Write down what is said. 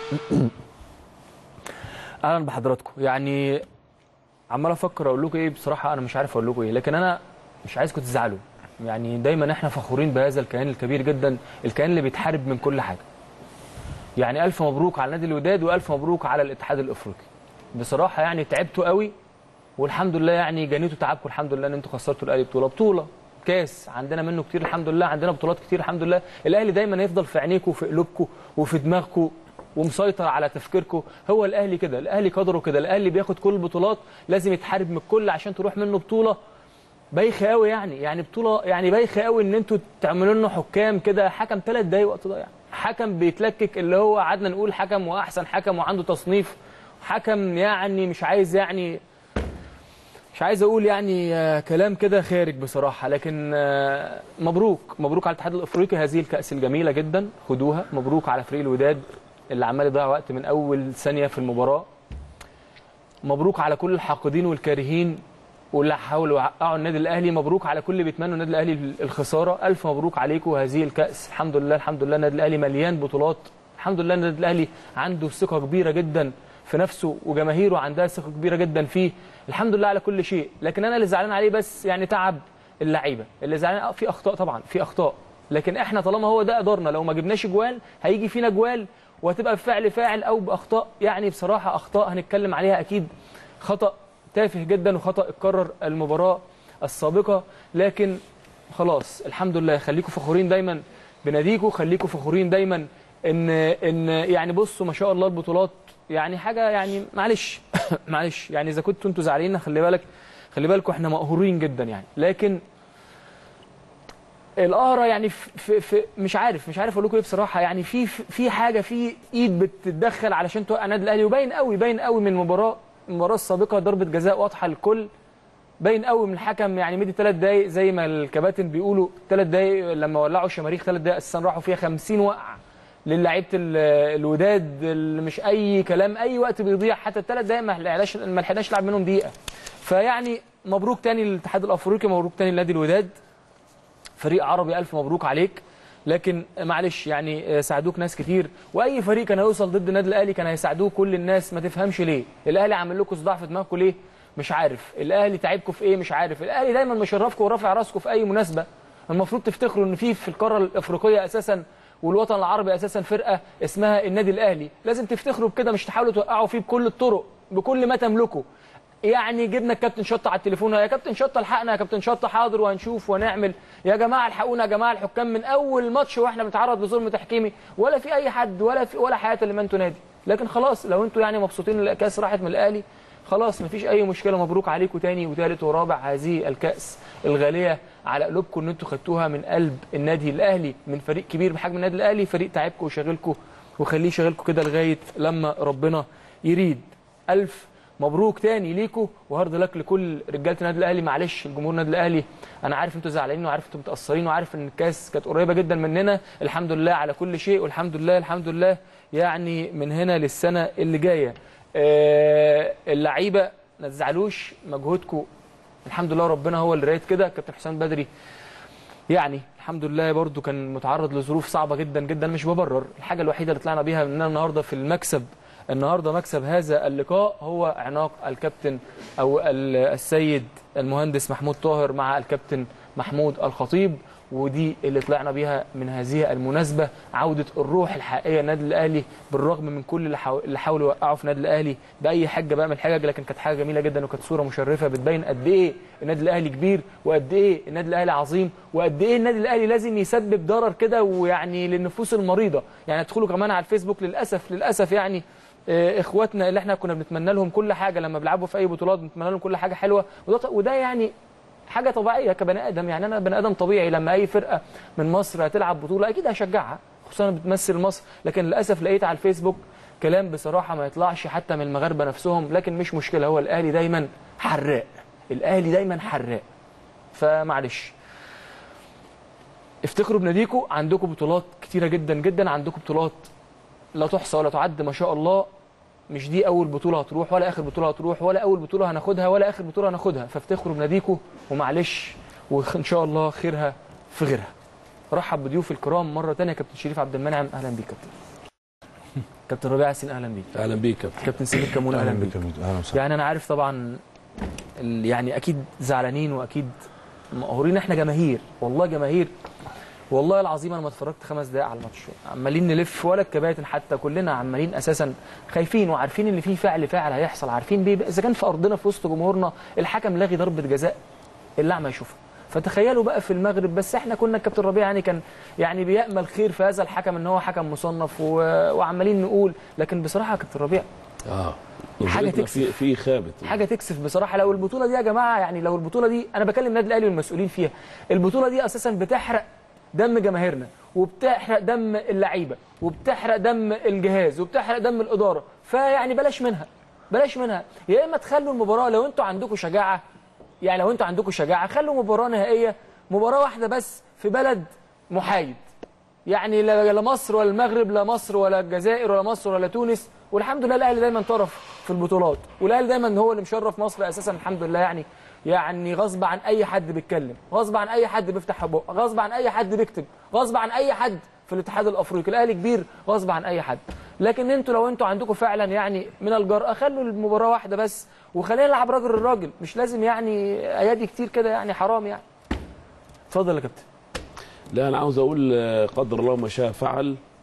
اهلا بحضراتكم يعني عمال افكر اقول لكم ايه بصراحه انا مش عارف اقول لكم ايه لكن انا مش عايزكم تزعلوا يعني دايما احنا فخورين بهذا الكيان الكبير جدا الكيان اللي بيتحارب من كل حاجه يعني الف مبروك على نادي الوداد والف مبروك على الاتحاد الافريقي بصراحه يعني تعبتوا قوي والحمد لله يعني جنيتوا تعبكم الحمد لله ان انتوا خسرتوا الاهلي بطوله بطوله كاس عندنا منه كتير الحمد لله عندنا بطولات كتير الحمد لله الاهلي دايما يفضل في عينيكم وفي قلوبكم وفي دماغكم ومسيطر على تفكيركم هو الاهلي كده الاهلي قدره كده الاهلي بياخد كل البطولات لازم يتحارب من الكل عشان تروح منه بطوله بايخه قوي يعني يعني بطوله يعني بايخه قوي ان انتوا تعملوا لنا حكام كده حكم ثلاث دقايق وقت ضايع حكم بيتلكك اللي هو قعدنا نقول حكم واحسن حكم وعنده تصنيف حكم يعني مش عايز يعني مش عايز اقول يعني آه، كلام كده خارج بصراحه لكن آه، مبروك مبروك على الاتحاد الافريقي هذه الكاس الجميله جدا خدوها مبروك على فريق الوداد اللي عمال يضيع وقت من اول ثانيه في المباراه مبروك على كل الحاقدين والكارهين واللي حاولوا يوقعوا النادي الاهلي مبروك على كل اللي بيتمنوا النادي الاهلي الخساره الف مبروك عليكم هذه الكاس الحمد لله الحمد لله النادي الاهلي مليان بطولات الحمد لله النادي الاهلي عنده ثقه كبيره جدا في نفسه وجماهيره عندها ثقه كبيره جدا فيه الحمد لله على كل شيء لكن انا اللي زعلان عليه بس يعني تعب اللعيبه اللي زعلان آه، في اخطاء طبعا في اخطاء لكن احنا طالما هو ده ادارنا لو ما جبناش جوال هيجي فينا جوال وهتبقى بفعل فاعل او باخطاء يعني بصراحه اخطاء هنتكلم عليها اكيد خطا تافه جدا وخطا اتكرر المباراه السابقه لكن خلاص الحمد لله خليكم فخورين دايما بناديكم خليكم فخورين دايما ان ان يعني بصوا ما شاء الله البطولات يعني حاجه يعني معلش معلش يعني اذا كنتوا انتوا زعلانين خلي بالك خلي بالكم احنا مقهورين جدا يعني لكن القهره يعني في, في, في مش عارف مش عارف اقول لكم ايه بصراحه يعني في في حاجه في ايد بتتدخل علشان توقع النادي الاهلي وباين قوي باين قوي من المباراه المباراه السابقه ضربه جزاء واضحه للكل باين قوي من الحكم يعني مدي ثلاث دقايق زي ما الكباتن بيقولوا ثلاث دقايق لما ولعوا الشماريخ ثلاث دقايق اساسا راحوا فيها 50 وقع للعيبه ال- الوداد اللي مش اي كلام اي وقت بيضيع حتى الثلاث دقايق ما لحقناش ما لحقناش نلعب منهم دقيقه فيعني مبروك تاني للاتحاد الافريقي مبروك تاني لنادي الوداد فريق عربي الف مبروك عليك لكن معلش يعني ساعدوك ناس كتير واي فريق كان هيوصل ضد النادي الاهلي كان هيساعدوه كل الناس ما تفهمش ليه الاهلي عامل لكم صداع في دماغكم ليه مش عارف الاهلي تعبكم في ايه مش عارف الاهلي دايما مشرفكم ورافع راسكم في اي مناسبه المفروض تفتخروا ان في في القاره الافريقيه اساسا والوطن العربي اساسا فرقه اسمها النادي الاهلي لازم تفتخروا بكده مش تحاولوا توقعوا فيه بكل الطرق بكل ما تملكه يعني جبنا الكابتن شطه على التليفون يا كابتن شطه الحقنا يا كابتن شطه حاضر وهنشوف ونعمل يا جماعه الحقونا يا جماعه الحكام من اول ماتش واحنا بنتعرض لظلم تحكيمي ولا في اي حد ولا في ولا حياه لمن انتوا نادي لكن خلاص لو انتوا يعني مبسوطين ان الكاس راحت من الاهلي خلاص مفيش اي مشكله مبروك عليكم تاني وتالت ورابع هذه الكاس الغاليه على قلوبكم ان انتوا خدتوها من قلب النادي الاهلي من فريق كبير بحجم النادي الاهلي فريق تعبكم وشاغلكم وخليه يشغلكم كده لغايه لما ربنا يريد الف مبروك تاني ليكوا وهارد لك لكل رجاله النادي الاهلي معلش الجمهور النادي الاهلي انا عارف انتوا زعلانين وعارف انتوا متاثرين وعارف ان الكاس كانت قريبه جدا مننا الحمد لله على كل شيء والحمد لله الحمد لله يعني من هنا للسنه اللي جايه آه، اللعيبه ما تزعلوش مجهودكم الحمد لله ربنا هو اللي رايد كده كابتن حسام بدري يعني الحمد لله برضو كان متعرض لظروف صعبه جدا جدا مش ببرر الحاجه الوحيده اللي طلعنا بيها منها النهارده في المكسب النهارده مكسب هذا اللقاء هو عناق الكابتن او ال- السيد المهندس محمود طاهر مع الكابتن محمود الخطيب ودي اللي طلعنا بيها من هذه المناسبه عوده الروح الحقيقيه للنادي الاهلي بالرغم من كل اللي حاو- اللي حاولوا يوقعوا في النادي الاهلي باي حاجه بقى من الحجج لكن كانت حاجه جميله جدا وكانت صوره مشرفه بتبين قد ايه النادي الاهلي كبير وقد ايه النادي الاهلي عظيم وقد ايه النادي الاهلي لازم يسبب ضرر كده ويعني للنفوس المريضه يعني ادخلوا كمان على الفيسبوك للاسف للاسف يعني آه، اخواتنا اللي احنا كنا بنتمنى لهم كل حاجه لما بيلعبوا في اي بطولات بنتمنى لهم كل حاجه حلوه وده, وده يعني حاجه طبيعيه كبني ادم يعني انا بني ادم طبيعي لما اي فرقه من مصر هتلعب بطوله اكيد هشجعها خصوصا بتمثل مصر لكن للاسف لقيت على الفيسبوك كلام بصراحه ما يطلعش حتى من المغاربه نفسهم لكن مش مشكله هو الاهلي دايما حراق الاهلي دايما حراق فمعلش افتخروا بناديكم عندكم بطولات كتيره جدا جدا عندكم بطولات لا تحصى ولا تعد ما شاء الله مش دي اول بطوله هتروح ولا اخر بطوله هتروح ولا اول بطوله هناخدها ولا اخر بطوله هناخدها فافتخروا بناديكم ومعلش وان شاء الله خيرها في غيرها رحب بضيوف الكرام مره ثانيه كابتن شريف عبد المنعم اهلا بيك كابتن كابتن ربيع ياسين اهلا بيك اهلا بيك يا كابتن كابتن سمير كمون اهلا اهلا بيك بك يا ميدو اهلا وسهلا يعني انا عارف طبعا ال- يعني اكيد زعلانين واكيد مقهورين احنا جماهير والله جماهير والله العظيم انا ما اتفرجت خمس دقائق على الماتش عمالين نلف ولا الكباتن حتى كلنا عمالين اساسا خايفين وعارفين ان في فعل فاعل هيحصل عارفين بيه اذا كان في ارضنا في وسط جمهورنا الحكم لاغي ضربه جزاء الاعمى يشوفها فتخيلوا بقى في المغرب بس احنا كنا الكابتن ربيع يعني كان يعني بيامل خير في هذا الحكم ان هو حكم مصنف و... وعمالين نقول لكن بصراحه يا كابتن ربيع اه حاجة نظرتنا تكسب. في في خابت حاجه تكسف بصراحه لو البطوله دي يا جماعه يعني لو البطوله دي انا بكلم النادي الاهلي والمسؤولين فيها البطوله دي اساسا بتحرق دم جماهيرنا وبتحرق دم اللعيبه وبتحرق دم الجهاز وبتحرق دم الاداره فيعني بلاش منها بلاش منها يا اما تخلوا المباراه لو انتوا عندكم شجاعه يعني لو انتوا عندكم شجاعه خلوا مباراه نهائيه مباراه واحده بس في بلد محايد يعني لا لا مصر ولا المغرب لا مصر ولا الجزائر ولا مصر ولا تونس والحمد لله الاهلي دايما طرف في البطولات والاهلي دايما هو اللي مشرف مصر اساسا الحمد لله يعني يعني غصب عن اي حد بيتكلم غصب عن اي حد بيفتح بقه غصب عن اي حد بيكتب غصب عن اي حد في الاتحاد الافريقي الاهلي كبير غصب عن اي حد لكن انتوا لو انتوا عندكم فعلا يعني من الجرأه خلوا المباراه واحده بس وخلينا نلعب راجل الراجل مش لازم يعني ايادي كتير كده يعني حرام يعني اتفضل يا كابتن لا انا عاوز اقول آه، قدر الله ما شاء فعل